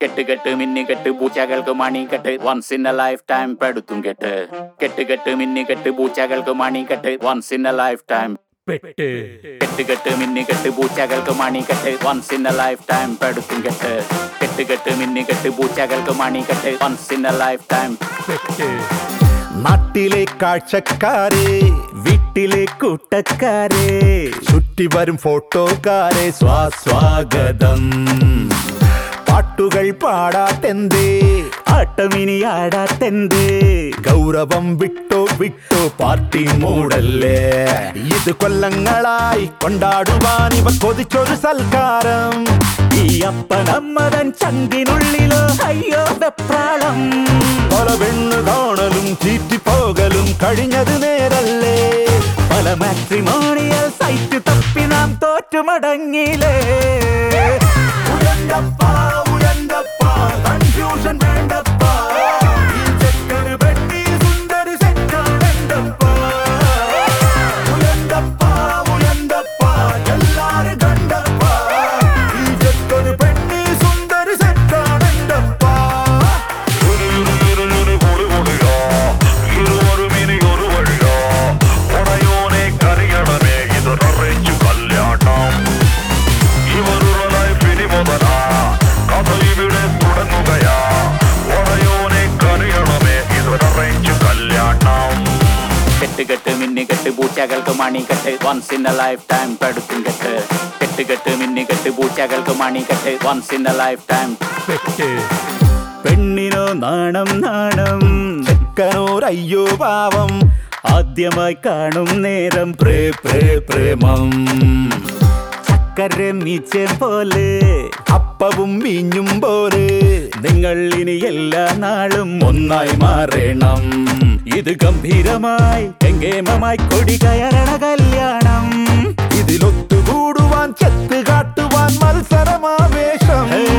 കെട്ട് കെട്ട് മിന്നി കെട്ട് പൂച്ചകൾക്ക് മണി കെട്ട് once in a lifetime പെടുത്തും കെട്ട് കെട്ട് കെട്ട് മിന്നി കെട്ട് പൂച്ചകൾക്ക് മണി കെട്ട് once in a lifetime പെട്ട് കെട്ട് കെട്ട് മിന്നി കെട്ട് പൂച്ചകൾക്ക് മണി കെട്ട് once in a lifetime പെടുത്തും കെട്ട് കെട്ട് കെട്ട് മിന്നി കെട്ട് പൂച്ചകൾക്ക് മണി കെട്ട് once in a lifetime പെട്ട് നാട്ടിലെ കാഴ്ചക്കാരെ വീട്ടിലെ കൂട്ടക്കാരെ ചുറ്റി വരും ഫോട്ടോക്കാരെ സ്വാസ്വാഗതം പാട്ടുകൾ പാടാത്തെന്തേ ആട്ടമിനി ആടാത്തെന്തേ ഗൗരവം വിട്ടോ വിട്ടോ പാർട്ടി മൂടല്ലേ ഇത് കൊല്ലങ്ങളായി കൊണ്ടാടുവാൻ ഇവ കൊതിച്ചൊരു സൽക്കാരം ഈ അപ്പനമ്മതൻ ചങ്കിനുള്ളിലോ അയ്യോ വെപ്രാളം പല പെണ്ണു കാണലും ചീറ്റിപ്പോകലും കഴിഞ്ഞത് നേരല്ലേ പല മാട്രിമോണിയൽ സൈറ്റ് തപ്പി നാം തോറ്റുമടങ്ങിയില്ലേ ഉയർന്നപ്പാ, ഉയർന്നപ്പാ, confusion വേണ്ടപ്പാ. ഈ ചെക്കന് പെട്ടി സുന്ദരി സെറ്റാണെന്തപ്പാ. ഉയർന്നപ്പാ, ഉയർന്നപ്പാ, എല്ലാരും കണ്ടപ്പാ. ഈ ചെക്കന് പെട്ടി സുന്ദരി സെറ്റാണെന്തപ്പാ. കെട്ട് കെട്ട് മിന്നി കെട്ട് പൂച്ചകൾക്ക് മണി കെട്ട് once in a lifetime പെടുത്തും കെട്ട് കെട്ട് കെട്ട് മിന്നി കെട്ട് പൂച്ചകൾക്ക് മണി കെട്ട് once in a lifetime പെട്ട് പെണ്ണിനോ നാണം നാണം ചെക്കനോരയ്യോ പാവം ആദ്യമായി കാണും നേരം പ്രേ പ്രേ പ്രേമം ചക്കര മീച്ചം പോലെ അപ്പവും വീഞ്ഞും പോലെ നിങ്ങൾ ഇനി എല്ലാ നാളും ഒന്നായി മാറണം ഇത് ഗംഭീരമായി എങ്കേമമായി കൊടി കയറണ കല്യാണം ഇതിലൊത്തുകൂടുവാൻ ചെത്ത് കാട്ടുവാൻ മത്സരമാവേശം ഹേ,